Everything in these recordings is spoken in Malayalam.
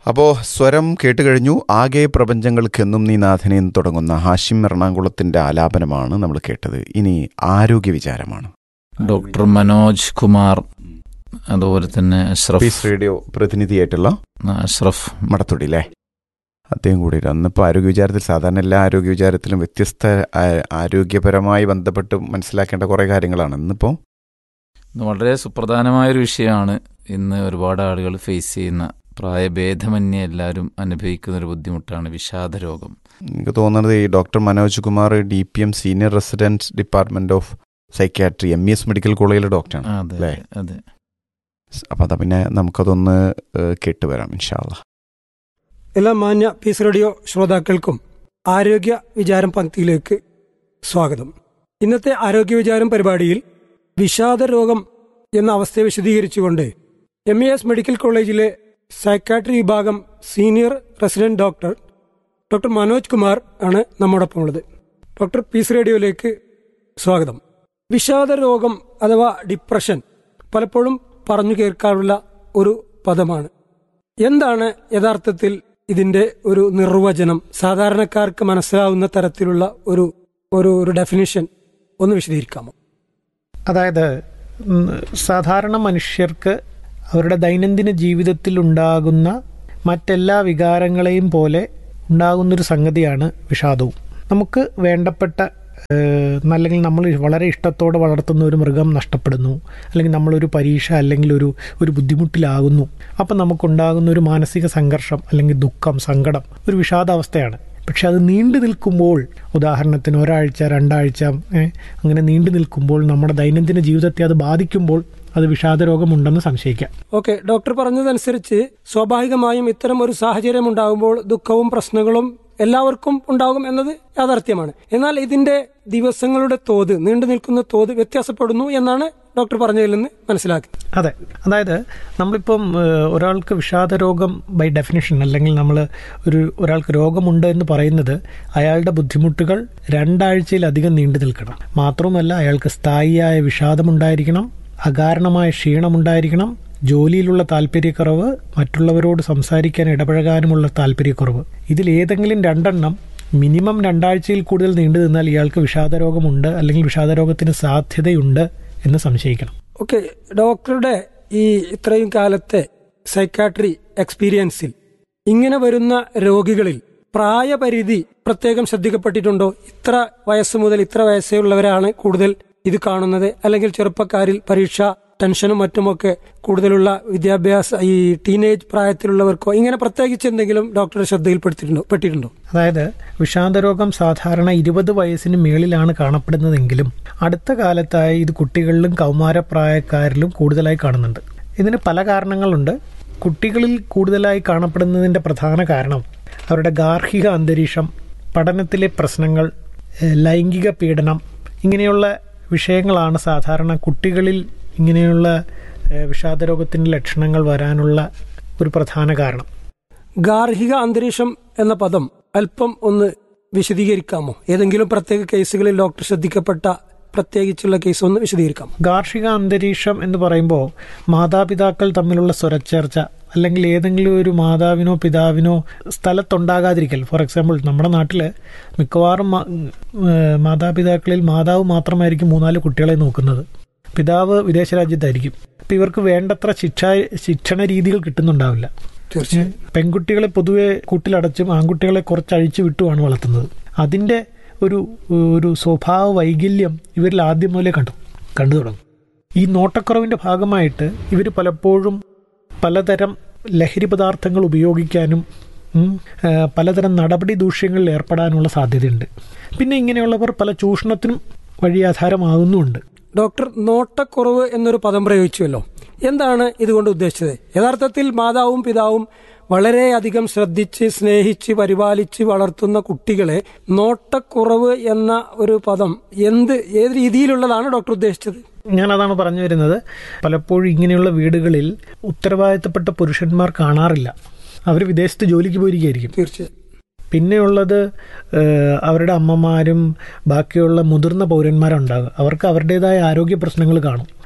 അപ്പോൾ സ്വരം കേട്ടുകഴിഞ്ഞു ആകെ പ്രപഞ്ചങ്ങൾക്കെന്നും നീ നാഥനെ എന്ന് തുടങ്ങുന്ന ഹാഷിം എറണാകുളത്തിന്റെ ആലാപനമാണ് നമ്മൾ കേട്ടത് ഇനി ആരോഗ്യ വിചാരമാണ് ഡോക്ടർ മനോജ് കുമാർ അതുപോലെ തന്നെ അഷ്റഫ് പീസ് റേഡിയോ പ്രതിനിധിയായിട്ടുള്ള അഷ്റഫ് മടത്തൊടി അല്ലേ അദ്ദേഹം കൂടി അന്നിപ്പോൾ ആരോഗ്യ വിചാരത്തിൽ സാധാരണ എല്ലാ ആരോഗ്യ വിചാരത്തിലും വ്യത്യസ്ത ആ- ആരോഗ്യപരമായി ബന്ധപ്പെട്ട് മനസ്സിലാക്കേണ്ട കുറേ കാര്യങ്ങളാണ് ഇന്നിപ്പോൾ ഇന്ന് വളരെ സുപ്രധാനമായൊരു വിഷയമാണ് ഇന്ന് ഒരുപാട് ആളുകൾ ഫേസ് ചെയ്യുന്ന പ്രായഭേദമന്യേ എല്ലാവരും അനുഭവിക്കുന്ന ഒരു ബുദ്ധിമുട്ടാണ് വിഷാദ രോഗം എനിക്ക് തോന്നുന്നത് ഈ doctor Manoj Kumar D P M senior resident department of psychiatry M E S medical കോളേജിലെ ഡോക്ടറാണ് അതെ അല്ലേ? അതെ അപ്പോൾ അതാ പിന്നെ നമുക്കതൊന്ന് ഏഹ്, കേട്ടുവരാം ഇൻഷാല്ല എല്ലാ മാന്യ പീസ് റേഡിയോ ശ്രോതാക്കൾക്കും ആരോഗ്യ വിചാരം പങ്ക്തിയിലേക്ക് സ്വാഗതം ഇന്നത്തെ ആരോഗ്യ വിചാരം പരിപാടിയിൽ വിഷാദ രോഗം എന്ന അവസ്ഥയെ വിശദീകരിച്ചുകൊണ്ട് എം ഇ എസ് മെഡിക്കൽ കോളേജിലെ സൈക്കാട്രി വിഭാഗം senior resident doctor doctor Manoj Kumar ആണ് നമ്മോടൊപ്പം ഉള്ളത് ഡോക്ടർ പീസ് റേഡിയോയിലേക്ക് സ്വാഗതം വിഷാദ രോഗം അഥവാ ഡിപ്രഷൻ പലപ്പോഴും പറഞ്ഞു കേൾക്കാറുള്ള ഒരു പദമാണ് എന്താണ് യഥാർത്ഥത്തിൽ ഇതിന്റെ ഒരു നിർവചനം സാധാരണക്കാർക്ക് മനസ്സിലാവുന്ന തരത്തിലുള്ള ഒരു ഒരു ഒരു ഡെഫിനിഷൻ ഒന്ന് വിശദീകരിക്കാമോ അതായത് ഉം, സാധാരണ മനുഷ്യർക്ക് അവരുടെ ദൈനംദിന ജീവിതത്തിൽ ഉണ്ടാകുന്ന മറ്റെല്ലാ വികാരങ്ങളെയും പോലെ ഉണ്ടാകുന്നൊരു സംഗതിയാണ് വിഷാദവും നമുക്ക് വേണ്ടപ്പെട്ട ഏഹ്, അല്ലെങ്കിൽ നമ്മൾ വളരെ ഇഷ്ടത്തോടെ വളർത്തുന്ന ഒരു മൃഗം നഷ്ടപ്പെടുന്നു അല്ലെങ്കിൽ നമ്മളൊരു പരീക്ഷ അല്ലെങ്കിൽ ഒരു ഒരു ബുദ്ധിമുട്ടിലാകുന്നു അപ്പം നമുക്കുണ്ടാകുന്ന ഒരു മാനസിക സംഘർഷം അല്ലെങ്കിൽ ദുഃഖം സങ്കടം ഒരു വിഷാദാവസ്ഥയാണ് പക്ഷെ അത് നീണ്ടു നിൽക്കുമ്പോൾ ഉദാഹരണത്തിന് ഒരാഴ്ച രണ്ടാഴ്ച ഏ, അങ്ങനെ നീണ്ടു നിൽക്കുമ്പോൾ നമ്മുടെ ദൈനംദിന ജീവിതത്തെ അത് ബാധിക്കുമ്പോൾ അത് വിഷാദരോഗമുണ്ടെന്ന് സംശയിക്കാം ഓക്കെ ഡോക്ടർ പറഞ്ഞതനുസരിച്ച് സ്വാഭാവികമായും ഇത്തരം ഒരു സാഹചര്യം ഉണ്ടാകുമ്പോൾ ദുഃഖവും പ്രശ്നങ്ങളും എല്ലാവർക്കും ഉണ്ടാകും എന്നത് യാഥാർത്ഥ്യമാണ് എന്നാൽ ഇതിന്റെ ദിവസങ്ങളുടെ തോത് നീണ്ടു നിൽക്കുന്ന തോത് വ്യത്യാസപ്പെടുന്നു എന്നാണ് ഡോക്ടർ പറഞ്ഞതിൽ നിന്ന് മനസ്സിലാക്കുന്നത് അതെ അതായത് നമ്മളിപ്പം ഏഹ്, ഒരാൾക്ക് വിഷാദരോഗം ബൈ ഡെഫിനിഷൻ അല്ലെങ്കിൽ നമ്മൾ ഒരു ഒരാൾക്ക് രോഗമുണ്ട് എന്ന് പറയുന്നത് അയാളുടെ ബുദ്ധിമുട്ടുകൾ രണ്ടാഴ്ചയിലധികം നീണ്ടു നിൽക്കണം മാത്രവുമല്ല അയാൾക്ക് സ്ഥായിയായ വിഷാദമുണ്ടായിരിക്കണം അകാരണമായ ക്ഷീണമുണ്ടായിരിക്കണം ജോലിയിലുള്ള താല്പര്യക്കുറവ് മറ്റുള്ളവരോട് സംസാരിക്കാൻ ഇടപഴകാനുമുള്ള താല്പര്യക്കുറവ് ഇതിൽ ഏതെങ്കിലും രണ്ടെണ്ണം മിനിമം രണ്ടാഴ്ചയിൽ കൂടുതൽ നീണ്ടു നിന്നാൽ ഇയാൾക്ക് വിഷാദരോഗമുണ്ട് അല്ലെങ്കിൽ വിഷാദരോഗത്തിന് സാധ്യതയുണ്ട് എന്ന് സംശയിക്കണം ഓക്കെ ഡോക്ടറുടെ ഈ ഇത്രയും കാലത്തെ സൈക്കാട്രി എക്സ്പീരിയൻസിൽ ഇങ്ങനെ വരുന്ന രോഗികളിൽ പ്രായപരിധി പ്രത്യേകം ശ്രദ്ധിക്കപ്പെട്ടിട്ടുണ്ടോ ഇത്ര വയസ്സ് മുതൽ ഇത്ര വയസ്സേ ഉള്ളവരാണ് കൂടുതൽ ഇത് കാണുന്നത് അല്ലെങ്കിൽ ചെറുപ്പക്കാരിൽ പരീക്ഷ ടെൻഷനും മറ്റുമൊക്കെ കൂടുതലുള്ള വിദ്യാഭ്യാസ ഈ ടീനേജ് പ്രായത്തിലുള്ളവർക്കോ ഇങ്ങനെ പ്രത്യേകിച്ച് എന്തെങ്കിലും ഡോക്ടറുടെ ശ്രദ്ധയിൽപ്പെടുത്തിയിട്ടുണ്ടോ പെട്ടിട്ടുണ്ടോ അതായത് വിഷാദരോഗം സാധാരണ ഇരുപത് വയസ്സിന് മേളിലാണ് കാണപ്പെടുന്നതെങ്കിലും അടുത്ത കാലത്തായി ഇത് കുട്ടികളിലും കൗമാരപ്രായക്കാരിലും കൂടുതലായി കാണുന്നുണ്ട് ഇതിന് പല കാരണങ്ങളുണ്ട് കുട്ടികളിൽ കൂടുതലായി കാണപ്പെടുന്നതിൻ്റെ പ്രധാന കാരണം അവരുടെ ഗാർഹിക അന്തരീക്ഷം പഠനത്തിലെ പ്രശ്നങ്ങൾ ഏഹ് ലൈംഗിക പീഡനം ഇങ്ങനെയുള്ള വിഷയങ്ങളാണ് സാധാരണ കുട്ടികളിൽ ഇങ്ങനെയുള്ള ഏഹ് വിഷാദരോഗത്തിൻ്റെ ലക്ഷണങ്ങൾ വരാനുള്ള ഒരു പ്രധാന കാരണം ഗാർഹിക അന്തരീക്ഷം എന്ന പദം അല്പം ഒന്ന് വിശദീകരിക്കാമോ ഏതെങ്കിലും പ്രത്യേക കേസുകളിൽ ഡോക്ടർ ശ്രദ്ധിക്കപ്പെട്ട പ്രത്യേകിച്ചുള്ള കേസ് ഒന്ന് വിശദീകരിക്കാമോ ഗാർഹിക അന്തരീക്ഷം എന്ന് പറയുമ്പോൾ മാതാപിതാക്കൾ തമ്മിലുള്ള സ്വരച്ചേർച്ച അല്ലെങ്കിൽ ഏതെങ്കിലും ഒരു മാതാവിനോ പിതാവിനോ സ്ഥലത്തുണ്ടാകാതിരിക്കൽ ഫോർ എക്സാമ്പിൾ നമ്മുടെ നാട്ടിൽ മിക്കവാറും മാ- ഏഹ് മാതാപിതാക്കളിൽ മാതാവ് മാത്രമായിരിക്കും മൂന്നാല് കുട്ടികളെ നോക്കുന്നത് പിതാവ് വിദേശ രാജ്യത്തായിരിക്കും അപ്പം ഇവർക്ക് വേണ്ടത്ര ശിക്ഷ ശിക്ഷണ രീതികൾ കിട്ടുന്നുണ്ടാവില്ല തീർച്ചയായും പെൺകുട്ടികളെ പൊതുവെ കൂട്ടിലടച്ചും ആൺകുട്ടികളെ കുറച്ച് അഴിച്ചു വിട്ടുമാണ് വളർത്തുന്നത് അതിൻ്റെ ഒരു ഒരു സ്വഭാവ വൈകല്യം ഇവരിൽ ആദ്യം മുതലേ കണ്ടു കണ്ടു തുടങ്ങും ഈ നോട്ടക്കുറവിൻ്റെ ഭാഗമായിട്ട് ഇവർ പലപ്പോഴും പലതരം ലഹരി പദാർത്ഥങ്ങൾ ഉപയോഗിക്കാനും ഉം, ആ, പലതരം നടപടി ദൂഷ്യങ്ങളിൽ ഏർപ്പെടാനുള്ള സാധ്യതയുണ്ട് പിന്നെ ഇങ്ങനെയുള്ളവർ പല ചൂഷണത്തിനും വഴിയാധാരമാകുന്നുമുണ്ട് ഡോക്ടർ നോട്ടക്കുറവ് എന്നൊരു പദം പ്രയോഗിച്ചുവല്ലോ എന്താണ് ഇതുകൊണ്ട് ഉദ്ദേശിച്ചത് യഥാർത്ഥത്തിൽ മാതാവും പിതാവും വളരെയധികം ശ്രദ്ധിച്ച് സ്നേഹിച്ച് പരിപാലിച്ച് വളർത്തുന്ന കുട്ടികളെ നോട്ടക്കുറവ് എന്ന ഒരു പദം എന്ത് ഏത് രീതിയിലുള്ളതാണ് ഡോക്ടർ ഉദ്ദേശിച്ചത് ഞാൻ അതാണ് പറഞ്ഞു വരുന്നത് പലപ്പോഴും ഇങ്ങനെയുള്ള വീടുകളിൽ ഉത്തരവാദിത്തപ്പെട്ട പുരുഷന്മാർ കാണാറില്ല അവർ വിദേശത്ത് ജോലിക്ക് പോയിരിക്കുകയായിരിക്കും തീർച്ചയായും പിന്നെയുള്ളത് ഏഹ്, അവരുടെ അമ്മമാരും ബാക്കിയുള്ള മുതിർന്ന പൗരന്മാരുണ്ടാകും അവർക്ക് അവരുടേതായ ആരോഗ്യ പ്രശ്നങ്ങൾ കാണും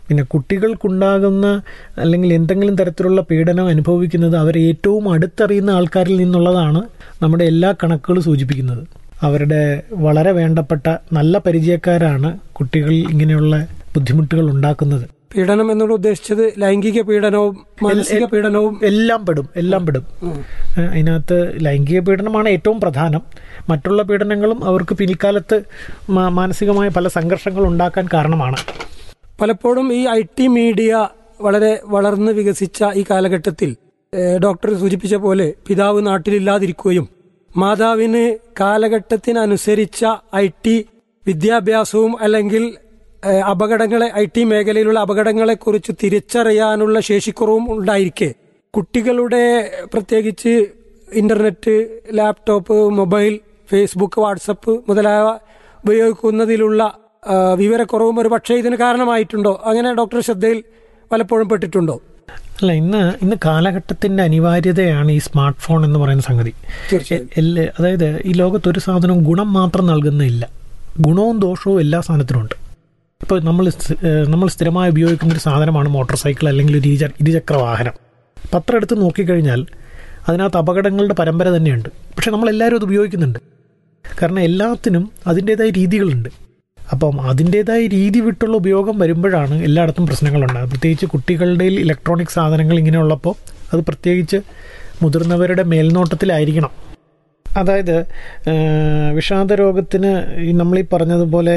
പിന്നെ കുട്ടികൾക്കുണ്ടാകുന്ന അല്ലെങ്കിൽ എന്തെങ്കിലും തരത്തിലുള്ള പീഡനം അനുഭവിക്കുന്നത് അവരെ ഏറ്റവും അടുത്തറിയുന്ന ആൾക്കാരിൽ നിന്നുള്ളതാണ് നമ്മുടെ എല്ലാ കണക്കുകളും സൂചിപ്പിക്കുന്നത് അവരുടെ വളരെ വേണ്ടപ്പെട്ട നല്ല പരിചയക്കാരാണ് കുട്ടികൾ ഇങ്ങനെയുള്ള ബുദ്ധിമുട്ടുകൾ ഉണ്ടാക്കുന്നത് പീഡനം എന്നോട് ഉദ്ദേശിച്ചത് ലൈംഗിക പീഡനവും മാനസിക പീഡനവും എല്ലാം പെടും എല്ലാം പെടും ഏഹ് അതിനകത്ത് ലൈംഗിക പീഡനമാണ് ഏറ്റവും പ്രധാനം മറ്റുള്ള പീഡനങ്ങളും അവർക്ക് പിൽക്കാലത്ത് മാ- മാനസികമായ പല സംഘർഷങ്ങൾ ഉണ്ടാക്കാൻ കാരണമാണ് പലപ്പോഴും ഈ ഐ ടി മീഡിയ വളരെ വളർന്ന് വികസിച്ച ഈ കാലഘട്ടത്തിൽ ഏഹ്, ഡോക്ടർ സൂചിപ്പിച്ച പോലെ പിതാവ് നാട്ടിലില്ലാതിരിക്കുകയും മാതാവിന് കാലഘട്ടത്തിനനുസരിച്ച ഐ ടി വിദ്യാഭ്യാസവും അല്ലെങ്കിൽ ഏഹ്, അപകടങ്ങളെ ഐ ടി മേഖലയിലുള്ള അപകടങ്ങളെ കുറിച്ച് തിരിച്ചറിയാനുള്ള ശേഷിക്കുറവും ഉണ്ടായിരിക്കെ കുട്ടികളുടെ പ്രത്യേകിച്ച് internet laptop mobile Facebook WhatsApp മുതലായവ ഉപയോഗിക്കുന്നതിലുള്ള ആ, വിവരക്കുറവും ഒരു പക്ഷേ ഇതിന് കാരണമായിട്ടുണ്ടോ അങ്ങനെ ഡോക്ടർ ശ്രദ്ധയിൽ പലപ്പോഴും പെട്ടിട്ടുണ്ടോ അല്ല ഇന്ന് ഇന്ന് കാലഘട്ടത്തിന്റെ അനിവാര്യതയാണ് ഈ സ്മാർട്ട് ഫോൺ എന്ന് പറയുന്ന സംഗതി തീർച്ചയായും. എ- എല്ലാ അതായത് ഈ ലോകത്ത് ഒരു സാധനവും ഗുണം മാത്രം നൽകുന്നില്ല ഗുണവും ദോഷവും എല്ലാ സാധനത്തിനും ഉണ്ട് ഇപ്പോൾ നമ്മൾ സ്ഥി- ഏഹ് നമ്മൾ സ്ഥിരമായി ഉപയോഗിക്കുന്ന ഒരു സാധനമാണ് മോട്ടോർ സൈക്കിൾ അല്ലെങ്കിൽ ഒരു ഇരുച- ഇരുചക്ര വാഹനം പത്രം എടുത്ത് നോക്കിക്കഴിഞ്ഞാൽ അതിനകത്ത് അപകടങ്ങളുടെ പരമ്പര തന്നെയുണ്ട് പക്ഷെ നമ്മളെല്ലാവരും അത് ഉപയോഗിക്കുന്നുണ്ട് കാരണം എല്ലാത്തിനും അതിൻ്റെതായ രീതികളുണ്ട് അപ്പം അതിൻ്റെതായ രീതി വിട്ടുള്ള ഉപയോഗം വരുമ്പോഴാണ് എല്ലായിടത്തും പ്രശ്നങ്ങളുണ്ടാകുന്നത് പ്രത്യേകിച്ച് കുട്ടികളുടെ ഇലക്ട്രോണിക് സാധനങ്ങൾ ഇങ്ങനെയുള്ളപ്പോൾ അത് പ്രത്യേകിച്ച് മുതിർന്നവരുടെ മേൽനോട്ടത്തിലായിരിക്കണം അതായത് ഏഹ്, വിഷാദ രോഗത്തിന് ഈ നമ്മളീ പറഞ്ഞതുപോലെ